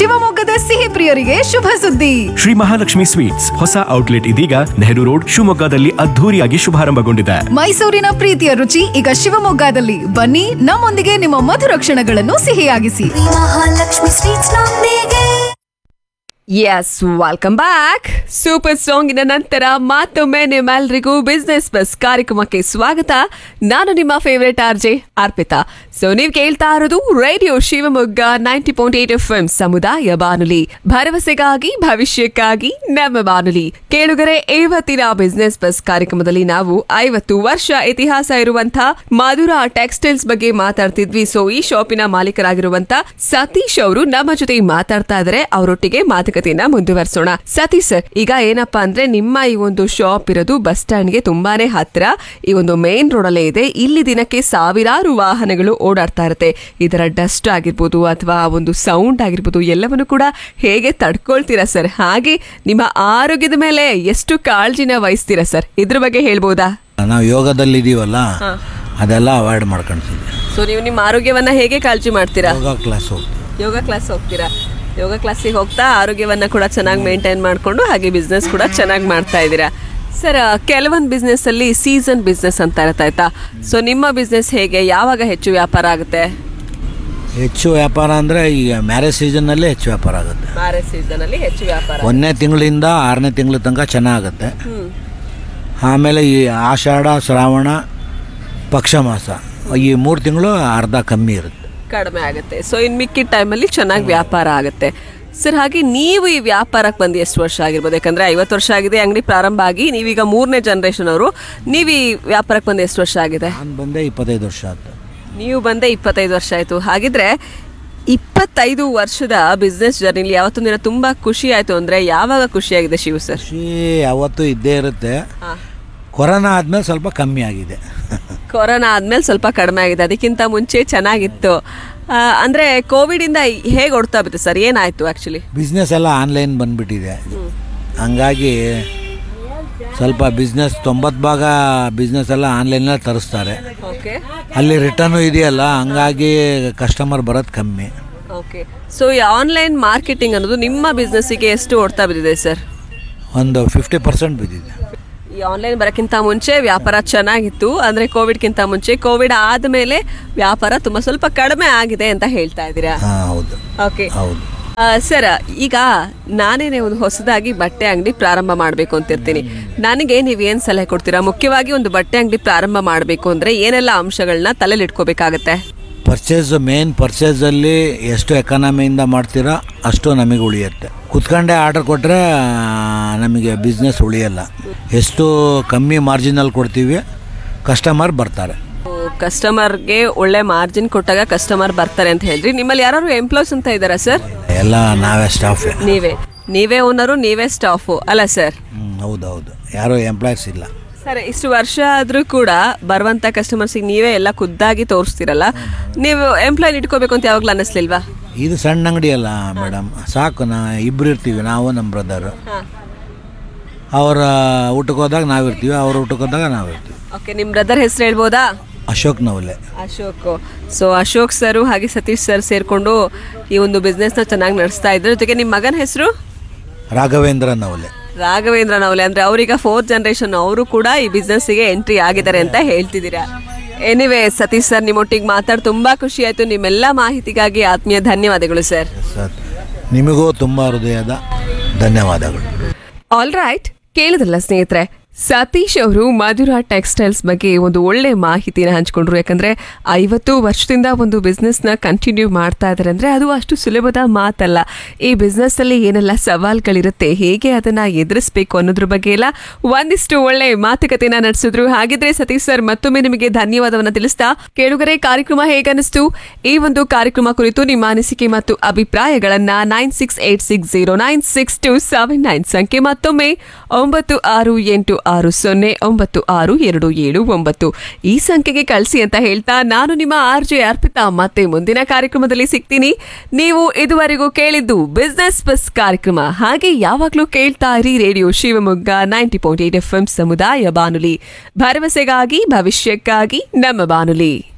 ಶಿವಮೊಗ್ಗದ ಸಿಹಿ ಪ್ರಿಯರಿಗೆ ಶುಭ ಸುದ್ದಿ ಶ್ರೀ ಮಹಾಲಕ್ಷ್ಮಿ ಸ್ವೀಟ್ಸ್ ಹೊಸ ಔಟ್ಲೆಟ್ ಇದೀಗ ನೆಹರು ರೋಡ್ ಶಿವಮೊಗ್ಗದಲ್ಲಿ ಅದ್ಧೂರಿಯಾಗಿ ಶುಭಾರಂಭಗೊಂಡಿದೆ ಮೈಸೂರಿನ ಪ್ರೀತಿಯ ರುಚಿ ಈಗ ಶಿವಮೊಗ್ಗದಲ್ಲಿ ಬನ್ನಿ ನಮ್ಮೊಂದಿಗೆ ನಿಮ್ಮ ಮಧುರ ಕ್ಷಣಗಳನ್ನು ಸಿಹಿಯಾಗಿಸಿ ಮಹಾಲಕ್ಷ್ಮಿ ಸ್ವೀಟ್ಸ್ ನೊಂದಿಗೆ ಎಸ್ ವೆಲ್ಕಮ್ ಬ್ಯಾಕ್ ಸೂಪರ್ ಸಾಂಗಿನ ನಂತರ ಮತ್ತೊಮ್ಮೆ ನಿಮ್ಮೆಲ್ರಿಗೂ ಬಿಸ್ನೆಸ್ ಬಸ್ ಕಾರ್ಯಕ್ರಮಕ್ಕೆ ಸ್ವಾಗತ ನಾನು ನಿಮ್ಮ favourite R J Arpitha so ನೀವು ಕೇಳ್ತಾ ಇರೋದು radio Shivamogga ninety point eight F M ಸಮುದಾಯ ಬಾನುಲಿ ಭರವಸೆಗಾಗಿ ಭವಿಷ್ಯಕ್ಕಾಗಿ ನಮ್ಮ ಬಾನುಲಿ ಕೇಳುಗರೆ ಇವತ್ತಿನ ಬಿಸ್ನೆಸ್ ಬಸ್ ಕಾರ್ಯಕ್ರಮದಲ್ಲಿ ನಾವು ಐವತ್ತು ವರ್ಷ ಇತಿಹಾಸ ಇರುವಂತಹ ಮಧುರ ಟೆಕ್ಸ್ಟೈಲ್ಸ್ ಬಗ್ಗೆ ಮಾತಾಡ್ತಿದ್ವಿ ಸೊ ಈ ಶಾಪಿನ ಮಾಲೀಕರಾಗಿರುವಂತ ಸತೀಶ್ ಅವರು ನಮ್ಮ ಜೊತೆ ಮಾತಾಡ್ತಾ ಇದ್ದಾರೆ ಅವರೊಟ್ಟಿಗೆ ಮಾತುಕತೆಯನ್ನ ಮುಂದುವರಿಸೋಣ ಸತೀಶ್ ಸರ್ ಈಗ ಏನಪ್ಪಾ ಅಂದ್ರೆ ನಿಮ್ಮ ಈ ಒಂದು ಶಾಪ್ ಇರೋದು ಬಸ್ ಸ್ಟ್ಯಾಂಡ್ಗೆ ತುಂಬಾನೇ ಹತ್ರ ಈ ಒಂದು ಮೇನ್ ರೋಡ್ ಅಲ್ಲೇ ಇದೆ ಇಲ್ಲಿ ದಿನಕ್ಕೆ ಸಾವಿರಾರು ವಾಹನಗಳು ಓಡಾಡ್ತಾ ಇರುತ್ತೆ ಇದರ ಡಸ್ಟ್ ಆಗಿರ್ಬೋದು ಅಥವಾ ಒಂದು ಸೌಂಡ್ ಆಗಿರ್ಬೋದು ಎಲ್ಲವನ್ನು ಕೂಡ ಹೇಗೆ ತಡ್ಕೊಳ್ತೀರಾ ಸರ್ ಹಾಗೆ ನಿಮ್ಮ ಆರೋಗ್ಯದ ಮೇಲೆ ಎಷ್ಟು ಕಾಳಜಿನ ವಹಿಸ್ತೀರಾ ಸರ್ ಇದ್ರ ಬಗ್ಗೆ ಹೇಳ್ಬೋದಾ ನಾವು ಯೋಗದಲ್ಲಿ ಇದೀವಲ್ಲ ಅದೆಲ್ಲ ಅವಾಯ್ಡ್ ಮಾಡ್ಕೊಳ್ತೀವಿ ಸೊ ನೀವು ನಿಮ್ಮ ಆರೋಗ್ಯವನ್ನ ಹೇಗೆ ಕಾಳಜಿ ಮಾಡ್ತೀರಾ ಯೋಗ ಕ್ಲಾಸ್ ಹೋಗ್ತೀವಿ ಯೋಗ ಕ್ಲಾಸ್ ಹೋಗ್ತೀರಾ ಯೋಗ ಕ್ಲಾಸಿಗೆ ಹೋಗ್ತಾ ಆರೋಗ್ಯವನ್ನ ಕೂಡ ಚೆನ್ನಾಗಿ ಮೇಂಟೈನ್ ಮಾಡಿಕೊಂಡು ಹಾಗೆ ಬಿಸ್ನೆಸ್ ಕೂಡ ಚೆನ್ನಾಗಿ ಮಾಡ್ತಾ ಇದ್ದೀರಾ ಸರ್ ಕೆಲವೊಂದು ಬಿಸ್ನೆಸ್ ಅಲ್ಲಿ ಸೀಸನ್ ಬಿಸ್ನೆಸ್ ಅಂತ ಇರುತ್ತೆ ಆಯ್ತಾ ಸೊ ನಿಮ್ಮ ಬಿಸ್ನೆಸ್ ಹೇಗೆ ಯಾವಾಗ ಹೆಚ್ಚು ವ್ಯಾಪಾರ ಆಗುತ್ತೆ ಹೆಚ್ಚು ವ್ಯಾಪಾರ ಅಂದರೆ ಈಗ ಮ್ಯಾರೇಜ್ ಸೀಸನ್ನಲ್ಲೇ ಹೆಚ್ಚು ವ್ಯಾಪಾರ ಆಗುತ್ತೆ ಮ್ಯಾರೇಜ್ ಸೀಸನ್ ಅಲ್ಲಿ ಹೆಚ್ಚು ವ್ಯಾಪಾರ ಒಂದನೇ ತಿಂಗಳಿಂದ ಆರನೇ ತಿಂಗಳ ತನಕ ಚೆನ್ನಾಗುತ್ತೆ ಆಮೇಲೆ ಈ ಆಷಾಢ ಶ್ರಾವಣ ಪಕ್ಷ ಮಾಸ ಈ ಮೂರು ತಿಂಗಳು ಅರ್ಧ ಕಮ್ಮಿ ಇರುತ್ತೆ ಕಡಿಮೆ ಆಗುತ್ತೆ ಸೊ ಇನ್ ಮಿಕ್ಕಿದ ಟೈಮಲ್ಲಿ ಚೆನ್ನಾಗಿ ವ್ಯಾಪಾರ ಆಗುತ್ತೆ ಸರ್ ಹಾಗೆ ನೀವು ಈ ವ್ಯಾಪಾರಕ್ಕೆ ಬಂದು ಎಷ್ಟು ವರ್ಷ ಆಗಿರ್ಬೋದು ಯಾಕಂದ್ರೆ ಐವತ್ತು ವರ್ಷ ಆಗಿದೆ ಅಂಗಡಿ ಪ್ರಾರಂಭ ಆಗಿ ನೀವೀಗ ಮೂರನೇ ಜನ್ರೇಷನ್ ಅವರು ನೀವು ಈ ವ್ಯಾಪಾರಕ್ಕೆ ಬಂದು ಎಷ್ಟು ವರ್ಷ ಆಗಿದೆ ನಾನು ಬಂದೆ ಇಪ್ಪತ್ತೈದು ವರ್ಷ ಆಯ್ತು ನೀವು ಬಂದೆ ಇಪ್ಪತ್ತೈದು ವರ್ಷ ಆಯ್ತು ಹಾಗಿದ್ರೆ ಇಪ್ಪತ್ತೈದು ವರ್ಷದ ಬಿಸ್ನೆಸ್ ಜರ್ನಿಲಿ ಯಾವತ್ತೊಂದು ದಿನ ತುಂಬಾ ಖುಷಿ ಆಯ್ತು ಅಂದ್ರೆ ಯಾವಾಗ ಖುಷಿಯಾಗಿದೆ ಶಿವ ಸರ್ ಖುಷಿ ಯಾವತ್ತೂ ಇದ್ದೇ ಇರುತ್ತೆ ಕೊರೋನಾ ಆದಮೇಲೆ ಸ್ವಲ್ಪ ಕಮ್ಮಿ ಆಗಿದೆ ಕೊರೋನಾ ಆದ್ಮೇಲೆ ಸ್ವಲ್ಪ ಕಡಿಮೆ ಆಗಿದೆ ಅದಕ್ಕಿಂತ ಮುಂಚೆ ಚೆನ್ನಾಗಿತ್ತು ಆ, ಅಂದ್ರೆ ಕೋವಿಡ್ ಇಂದ ಹೇಗೆ ಹೊಡ್ತಾ ಬಿತ್ತು ಸರ್ ಏನಾಯ್ತು ಆಕ್ಚುಲಿ ಬಿಸ್ನೆಸ್ ಎಲ್ಲ ಆನ್ಲೈನ್ ಬಂದ್ಬಿಟ್ಟಿದೆ ಹಂಗಾಗಿ ಸ್ವಲ್ಪ ಬಿಸ್ನೆಸ್ ತೊಂಬತ್ತು ಭಾಗ ಬಿಸ್ನೆಸ್ ಎಲ್ಲ ಆನ್ಲೈನಲ್ಲಿ ತರಿಸ್ತಾರೆ ಓಕೆ ಅಲ್ಲಿ ರಿಟರ್ನು ಇದೆಯಲ್ಲ ಹಂಗಾಗಿ ಕಸ್ಟಮರ್ ಬರೋದು ಕಮ್ಮಿ ಓಕೆ ಸೊ ಈ ಆನ್ಲೈನ್ ಮಾರ್ಕೆಟಿಂಗ್ ಅನ್ನೋದು ನಿಮ್ಮ ಬಿಸ್ನೆಸ್ಸಿಗೆ ಎಷ್ಟು ಹೊಡ್ತಾ ಬಿದ್ದಿದೆ ಸರ್ ಒಂದು ಫಿಫ್ಟಿ ಪರ್ಸೆಂಟ್ ಬಿದ್ದಿದೆ ಈ ಆನ್ಲೈನ್ ಬರೋಕ್ಕಿಂತ ಮುಂಚೆ ವ್ಯಾಪಾರ ಚೆನ್ನಾಗಿತ್ತು ಅಂದ್ರೆ ಕೋವಿಡ್ಗಿಂತ ಮುಂಚೆ ಕೋವಿಡ್ ಆದ್ಮೇಲೆ ವ್ಯಾಪಾರ ತುಂಬಾ ಸ್ವಲ್ಪ ಕಡಿಮೆ ಆಗಿದೆ ಅಂತ ಹೇಳ್ತಾ ಇದ್ದೀರಾ ಹಾಂ ಹೌದು ಓಕೆ ಹೌದು ಸರ್ ಈಗ ನಾನೇನೆ ಒಂದು ಹೊಸದಾಗಿ ಬಟ್ಟೆ ಅಂಗಡಿ ಪ್ರಾರಂಭ ಮಾಡಬೇಕು ಅಂತಿರ್ತೀನಿ ನನಗೆ ನೀವೇನ್ ಸಲಹೆ ಕೊಡ್ತೀರಾ ಮುಖ್ಯವಾಗಿ ಒಂದು ಬಟ್ಟೆ ಅಂಗಡಿ ಪ್ರಾರಂಭ ಮಾಡಬೇಕು ಅಂದ್ರೆ ಏನೆಲ್ಲ ಅಂಶಗಳನ್ನ ತಲೆಯಲ್ಲಿ ಇಟ್ಕೋಬೇಕಾಗತ್ತೆ ಪರ್ಚೇಸ್ ಮೇನ್ ಪರ್ಚೇಸಲ್ಲಿ ಎಷ್ಟು ಎಕಾನಮಿಯಿಂದ ಮಾಡ್ತೀರಾ ಅಷ್ಟು ನಮಗೆ ಉಳಿಯುತ್ತೆ ಕುತ್ಕೊಂಡೆ ಆರ್ಡರ್ ಕೊಟ್ಟರೆ ನಮಗೆ ಬಿಸ್ನೆಸ್ ಉಳಿಯಲ್ಲ ಎಷ್ಟು ಕಮ್ಮಿ ಮಾರ್ಜಿನಲ್ಲಿ ಕೊಡ್ತೀವಿ ಕಸ್ಟಮರ್ ಬರ್ತಾರೆ ಕಸ್ಟಮರ್ಗೆ ಒಳ್ಳೆ ಮಾರ್ಜಿನ್ ಕೊಟ್ಟಾಗ ಕಸ್ಟಮರ್ ಬರ್ತಾರೆ ಅಂತ ಹೇಳಿದ್ರಿ ನಿಮ್ಮಲ್ಲಿ ಯಾರು ಎಂಪ್ಲಾಯ್ಸ್ ಅಂತ ಇದ್ದಾರಾ ಸರ್ ಎಲ್ಲ ನಾವೇ ಸ್ಟಾಫ್ ನೀವೇ ನೀವೇ ಓನರು ನೀವೇ ಸ್ಟಾಫು ಅಲ್ಲ ಸರ್ ಹೌದು ಹೌದು ಯಾರೂ ಎಂಪ್ಲಾಯ್ಸ್ ಇಲ್ಲ ಸರ್ ಇಷ್ಟು ವರ್ಷ ಆದ್ರೂ ಕೂಡ ಬರುವಂತ ಕಸ್ಟಮರ್ಸಿಗೆ ನೀವೇ ಎಲ್ಲ ಖುದ್ದಾಗಿ ತೋರಿಸ್ತಿರಲ್ಲ ನೀವು ಎಂಪ್ಲಾಯ್ ಇಟ್ಕೋಬೇಕು ಅಂತ ಯಾವಾಗ್ಲೂ ಅನ್ನಿಸ್ಲಿಲ್ವಾ ಇದು ಸಣ್ಣ ಅಂಗಡಿ ಅಲ್ಲ ಮೇಡಮ್ ಸಾಕು ನಾ ಇಬ್ರು ಇರ್ತೀವಿ ನಾವು ನಮ್ಮ ಬ್ರದರ್ ಅವರ ಊಟಕ್ಕೆ ಹೋದಾಗ ನಾವಿರ್ತೀವಿ ಅವ್ರ ಊಟಕ್ಕೆ ಹೋದಾಗ ನಾವಿರ್ತೀವಿ ಓಕೆ ನಿಮ್ಮ ಬ್ರದರ್ ಹೆಸರು ಹೇಳ್ಬೋದಾ ಅಶೋಕ್ ನವಲೆ ಅಶೋಕ್ ಸೊ ಅಶೋಕ್ ಸರ್ ಹಾಗೆ ಸತೀಶ್ ಸರ್ ಸೇರ್ಕೊಂಡು ಈ ಒಂದು ಬಿಸ್ನೆಸ್ನ ಚೆನ್ನಾಗಿ ನಡೆಸ್ತಾ ಇದ್ರು ಜೊತೆಗೆ ನಿಮ್ಮ ಮಗನ ಹೆಸರು ರಾಘವೇಂದ್ರ ನವಲೆ ರಾಘವೇಂದ್ರ ನವಲೆ ಅಂದ್ರೆ ಅವರೀಗ ಫೋರ್ತ್ ಜನರೇಷನ್ ಅವರು ಕೂಡ ಈ ಬಿಸ್ನೆಸ್ಸಿಗೆ ಎಂಟ್ರಿ ಆಗಿದ್ದಾರೆ ಅಂತ ಹೇಳ್ತಿದ್ದೀರಾ ಎನಿವೆ ಸತೀಶ್ ಸರ್ ನಿಮ್ಮೊಟ್ಟಿಗೆ ಮಾತಾಡಿ ತುಂಬಾ ಖುಷಿ ಆಯ್ತು ನಿಮ್ಮೆಲ್ಲ ಮಾಹಿತಿಗಾಗಿ ಆತ್ಮೀಯ ಧನ್ಯವಾದಗಳು ಸರ್ ಸರ್ ನಿಮಗೂ ತುಂಬ ಹೃದಯದ ಧನ್ಯವಾದಗಳು ಆಲ್ ರೈಟ್ ಕೇಳಿದ್ರಲ್ಲ ಸ್ನೇಹಿತರೆ ಸತೀಶ್ ಅವರು ಮಧುರಾ ಟೆಕ್ಸ್ಟೈಲ್ಸ್ ಬಗ್ಗೆ ಒಂದು ಒಳ್ಳೆ ಮಾಹಿತಿನ ಹಂಚ್ಕೊಂಡ್ರು ಯಾಕಂದ್ರೆ ಐವತ್ತು ವರ್ಷದಿಂದ ಒಂದು ಬಿಸ್ನೆಸ್ ನ ಕಂಟಿನ್ಯೂ ಮಾಡ್ತಾ ಇದಾರೆ ಅಂದ್ರೆ ಅದು ಅಷ್ಟು ಸುಲಭದ ಮಾತಲ್ಲ ಈ ಬಿಸ್ನೆಸ್ ಅಲ್ಲಿ ಏನೆಲ್ಲ ಸವಾಲ್ಗಳಿರುತ್ತೆ ಹೇಗೆ ಅದನ್ನ ಎದುರಿಸಬೇಕು ಅನ್ನೋದ್ರ ಬಗ್ಗೆ ಎಲ್ಲ ಒಂದಿಷ್ಟು ಒಳ್ಳೆ ಮಾತುಕತೆನ ನಡೆಸಿದ್ರು ಹಾಗಿದ್ರೆ ಸತೀಶ್ ಸರ್ ಮತ್ತೊಮ್ಮೆ ನಿಮಗೆ ಧನ್ಯವಾದವನ್ನ ತಿಳಿಸ್ತಾ ಕೇಳುಗರೆ ಕಾರ್ಯಕ್ರಮ ಹೇಗನಿಸ್ತು ಈ ಒಂದು ಕಾರ್ಯಕ್ರಮ ಕುರಿತು ನಿಮ್ಮ ಅನಿಸಿಕೆ ಮತ್ತು ಅಭಿಪ್ರಾಯಗಳನ್ನ nine six eight six zero nine six two seven nine ಸಂಖ್ಯೆ ಮತ್ತೊಮ್ಮೆ ಒಂಬತ್ತು ಆರು ಎಂಟು ಆರು ಸೊನ್ನೆ ಒಂಬತ್ತು ಆರು ಎರಡು ಏಳು ಒಂಬತ್ತು ಈ ಸಂಖ್ಯೆಗೆ ಕಳಿಸಿ ಅಂತ ಹೇಳ್ತಾ ನಾನು ನಿಮ್ಮ ಆರ್ ಜೆ ಅರ್ಪಿತಾ ಮತ್ತೆ ಮುಂದಿನ ಕಾರ್ಯಕ್ರಮದಲ್ಲಿ ಸಿಗ್ತೀನಿ ನೀವು ಇದುವರೆಗೂ ಕೇಳಿದ್ದು ಬಿಸ್ನೆಸ್ ಬಸ್ ಕಾರ್ಯಕ್ರಮ ಹಾಗೆ ಯಾವಾಗಲೂ ಕೇಳ್ತಾ ಇರಿ radio Shivamogga ninety point eight F M ಸಮುದಾಯ ಬಾನುಲಿ ಭರವಸೆಗಾಗಿ ಭವಿಷ್ಯಕ್ಕಾಗಿ ನಮ್ಮ ಬಾನುಲಿ